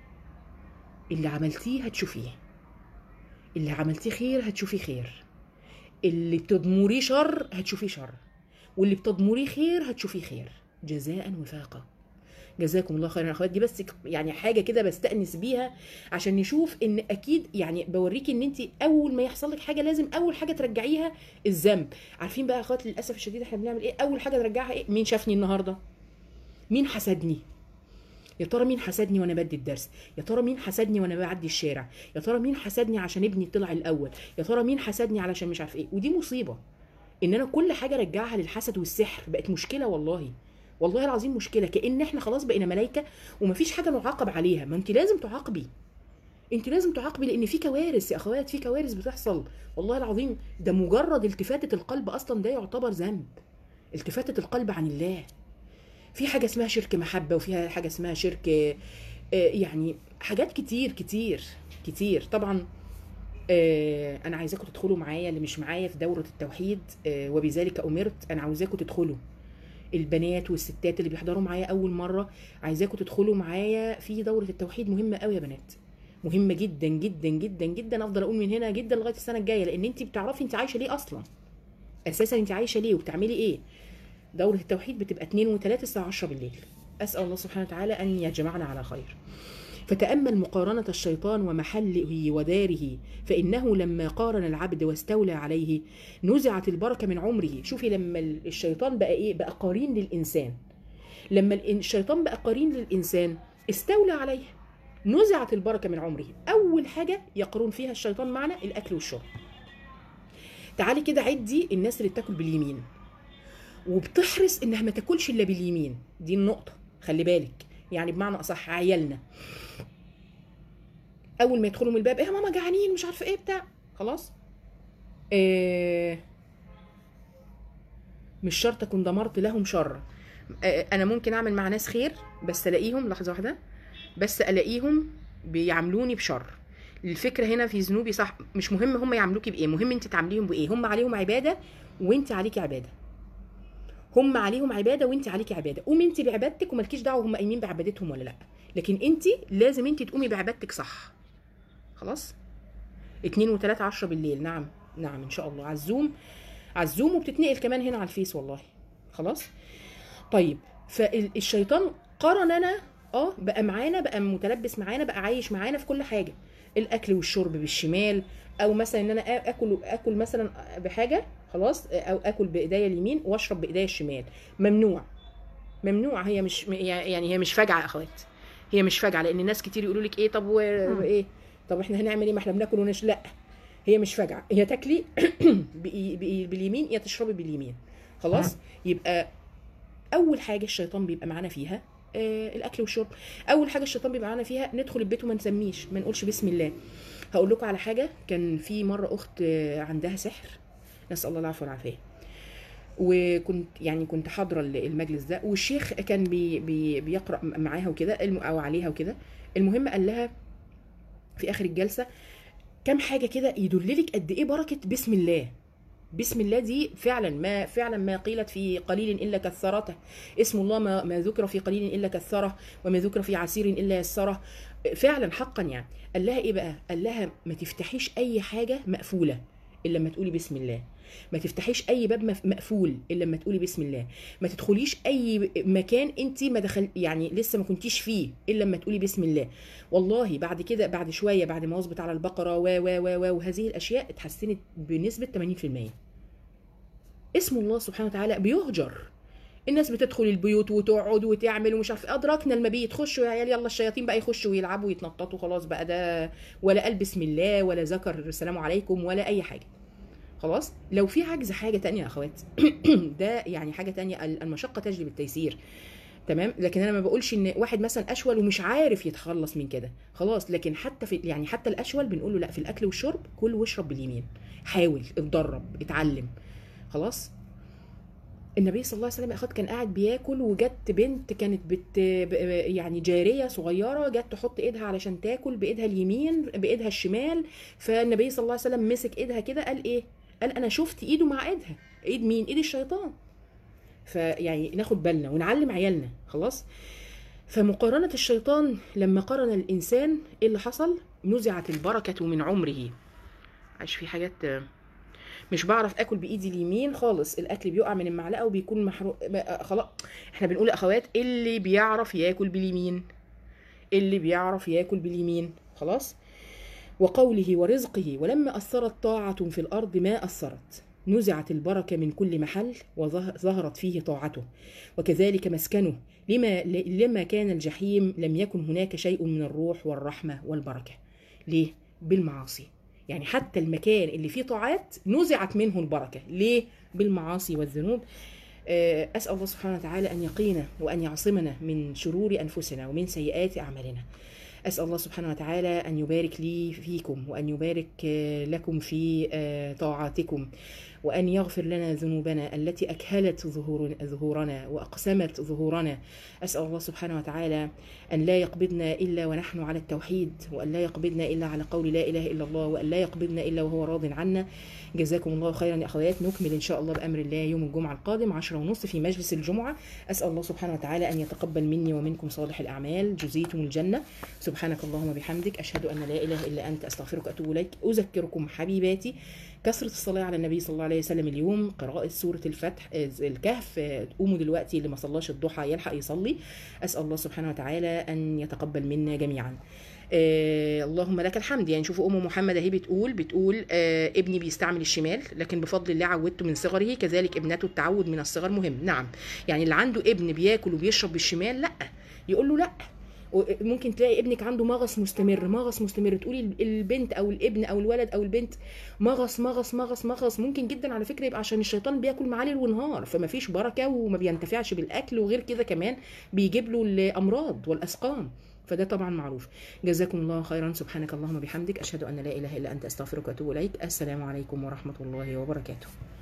اللي عملتيه هتشوفيه اللي عملتيه خير هتشوفيه خير اللي بتضمريه شر هتشوفيه شر واللي بتضمريه خير هتشوفيه خير جزاء وفاقا جزاكم الله خيرا يا اخوات دي بس يعني حاجه كده بستانس بيها عشان نشوف ان اكيد يعني بوريكي ان انت اول ما يحصل لك حاجه لازم اول حاجه ترجعيها الذنب عارفين بقى يا اخوات للاسف الشديد احنا بنعمل ايه اول حاجه نرجعها ايه مين شافني النهارده مين حسدني يا ترى مين حسدني وانا بدي الدرس يا ترى مين حسدني وانا بعدي الشارع يا ترى مين حسدني عشان ابني طلع الاول يا ترى مين حسدني علشان مش عارف ايه ودي مصيبه ان انا كل حاجه ارجعها للحسد والسحر بقت مشكله والله والله العظيم مشكله كان احنا خلاص بقينا ملائكه ومفيش حاجه نعاقب عليها ما انت لازم تعاقبي انت لازم تعاقبي لان في كوارث يا اخوات في كوارث بتحصل والله العظيم ده مجرد التفاته القلب اصلا ده يعتبر ذنب التفاته القلب عن الله في حاجه اسمها شرك محبه وفيها حاجه اسمها شرك آه، يعني حاجات كتير كتير كتير طبعا آه، انا عايزاكم تدخلوا معايا اللي مش معايا في دوره التوحيد آه، وبذلك امرت انا عاوزاكم تدخلوا البنات والستات اللي بيحضروا معايا اول مره عايزاكم تدخلوا معايا في دوره التوحيد مهمه قوي يا بنات مهمه جدا جدا جدا جدا افضل اقول من هنا جدا لغايه السنه الجايه لان انت بتعرفي انت عايشه ليه اصلا اساسا انت عايشه ليه وبتعملي ايه دوره التوحيد بتبقى 2 و3 الساعه 10 بالليل اسال الله سبحانه وتعالى ان يجمعنا على خير فتأمل مقارنة الشيطان ومحله وداره فإنه لما قارن العبد واستولى عليه نزعت البركة من عمره شوفي لما الشيطان بقى إيه بقى قرين للإنسان لما الإن- الشيطان بقى قرين للإنسان استولى عليه نزعت البركة من عمره أول حاجة يقرون فيها الشيطان معنا الأكل والشرب تعالي كده عدي الناس اللي بتاكل باليمين وبتحرص انها ما تاكلش الا باليمين دي النقطه خلي بالك يعني بمعنى اصح عيالنا اول ما يدخلوا من الباب ايه يا ماما جعانين مش عارفه ايه بتاع خلاص إيه مش شرط اكون دمرت لهم شر آه، انا ممكن اعمل مع ناس خير بس الاقيهم لحظه واحده بس الاقيهم بيعاملوني بشر الفكره هنا في ذنوبي صح مش مهم هم يعاملوكي بايه مهم انت تعامليهم بايه هم عليهم عباده وانت عليكي عباده هم عليهم عباده وانت عليكي عباده قومي انت بعبادتك ومالكيش دعوه هم قايمين بعبادتهم ولا لا لكن انت لازم انت تقومي بعبادتك صح خلاص اتنين وتلاتة عشرة بالليل نعم نعم ان شاء الله على الزوم على الزوم وبتتنقل كمان هنا على الفيس والله خلاص طيب فالشيطان قرننا اه بقى معانا بقى متلبس معانا بقى عايش معانا في كل حاجه الاكل والشرب بالشمال او مثلا ان انا آ- اكل اكل مثلا بحاجه خلاص او اكل بايديا اليمين واشرب بايديا الشمال ممنوع ممنوع هي مش يعني هي مش فجعه يا اخوات هي مش فجعه لان الناس كتير يقولوا لك ايه طب وايه طب احنا هنعمل ايه ما احنا بناكل ونش لا هي مش فجعه هي تاكلي بإي- بإي- باليمين يا تشربي باليمين خلاص يبقى اول حاجه الشيطان بيبقى معانا فيها آه الاكل والشرب اول حاجه الشيطان بيبقى معانا فيها ندخل البيت وما نسميش ما نقولش بسم الله هقول لكم على حاجه كان في مره اخت آه، عندها سحر نسال الله العفو والعافيه وكنت يعني كنت حاضره المجلس ده والشيخ كان بي بي بيقرا معاها وكده الم- او عليها وكده المهم قال لها في اخر الجلسه كام حاجه كده يدللك قد ايه بركه بسم الله بسم الله دي فعلا ما فعلا ما قيلت في قليل الا كثرته اسم الله ما, ما ذكر في قليل الا كثره وما ذكر في عسير الا يسره فعلا حقا يعني قال لها ايه بقى قال لها ما تفتحيش اي حاجه مقفوله الا لما تقولي بسم الله ما تفتحيش اي باب مف- مقفول الا لما تقولي بسم الله ما تدخليش اي مكان انت ما دخل يعني لسه ما كنتيش فيه الا لما تقولي بسم الله والله بعد كده بعد شويه بعد ما واظبط على البقره و و و و وهذه الاشياء اتحسنت بنسبه 80% اسم الله سبحانه وتعالى بيهجر الناس بتدخل البيوت وتقعد وتعمل ومش عارف ادركنا المبيت خشوا يا عيال يلا الشياطين بقى يخشوا ويلعبوا ويتنططوا خلاص بقى ده ولا قال بسم الله ولا ذكر السلام عليكم ولا اي حاجه خلاص لو في عجز حاجه تانية يا اخوات ده يعني حاجه تانية المشقه تجلب التيسير تمام لكن انا ما بقولش ان واحد مثلا اشول ومش عارف يتخلص من كده خلاص لكن حتى في يعني حتى الاشول بنقول له لا في الاكل والشرب كل واشرب باليمين حاول اتدرب اتعلم خلاص النبي صلى الله عليه وسلم يا اخوات كان قاعد بياكل وجت بنت كانت بت ب- يعني جاريه صغيره جت تحط ايدها علشان تاكل بايدها اليمين بايدها الشمال فالنبي صلى الله عليه وسلم مسك ايدها كده قال ايه قال انا شفت ايده مع ايدها ايد مين ايد الشيطان فيعني ناخد بالنا ونعلم عيالنا خلاص فمقارنة الشيطان لما قارن الإنسان إيه اللي حصل؟ نزعت البركة من عمره عايش في حاجات آه، مش بعرف اكل بايدي اليمين خالص الاكل بيقع من المعلقه وبيكون محروق بقى- خلاص احنا بنقول يا اخوات اللي بيعرف ياكل باليمين اللي بيعرف ياكل باليمين خلاص وقوله ورزقه ولما اثرت طاعه في الارض ما اثرت نزعت البركه من كل محل وظهرت فيه طاعته وكذلك مسكنه لما لما كان الجحيم لم يكن هناك شيء من الروح والرحمه والبركه ليه بالمعاصي يعني حتى المكان اللي فيه طاعات نزعت منه البركه ليه بالمعاصي والذنوب آه، اسال الله سبحانه وتعالى ان يقينا وان يعصمنا من شرور انفسنا ومن سيئات اعمالنا اسال الله سبحانه وتعالى ان يبارك لي فيكم وان يبارك آه، لكم في آه، طاعاتكم وأن يغفر لنا ذنوبنا التي أكهلت ظهور ظهورنا وأقسمت ظهورنا أسأل الله سبحانه وتعالى أن لا يقبضنا إلا ونحن على التوحيد وأن لا يقبضنا إلا على قول لا إله إلا الله وأن لا يقبضنا إلا وهو راض عنا جزاكم الله خيرا يا أخوات نكمل إن شاء الله بأمر الله يوم الجمعة القادم عشرة ونص في مجلس الجمعة أسأل الله سبحانه وتعالى أن يتقبل مني ومنكم صالح الأعمال جزيتم الجنة سبحانك اللهم وبحمدك أشهد أن لا إله إلا أنت أستغفرك وأتوب إليك أذكركم حبيباتي كثرة الصلاة على النبي صلى الله عليه وسلم اليوم قراءة سورة الفتح الكهف قوموا دلوقتي اللي ما صلاش الضحى يلحق يصلي أسأل الله سبحانه وتعالى أن يتقبل منا جميعا آه اللهم لك الحمد يعني شوفوا ام محمد اهي بتقول بتقول آه ابني بيستعمل الشمال لكن بفضل الله عودته من صغره كذلك ابنته التعود من الصغر مهم نعم يعني اللي عنده ابن بياكل وبيشرب بالشمال لا يقول له لا ممكن تلاقي ابنك عنده مغص مستمر مغص مستمر تقولي البنت او الابن او الولد او البنت مغص مغص مغص مغص ممكن جدا على فكره يبقى عشان الشيطان بياكل معاه ليل ونهار فما فيش بركه وما بينتفعش بالاكل وغير كده كمان بيجيب له الامراض والاسقام فده طبعا معروف جزاكم الله خيرا سبحانك اللهم وبحمدك اشهد ان لا اله الا انت استغفرك واتوب اليك السلام عليكم ورحمه الله وبركاته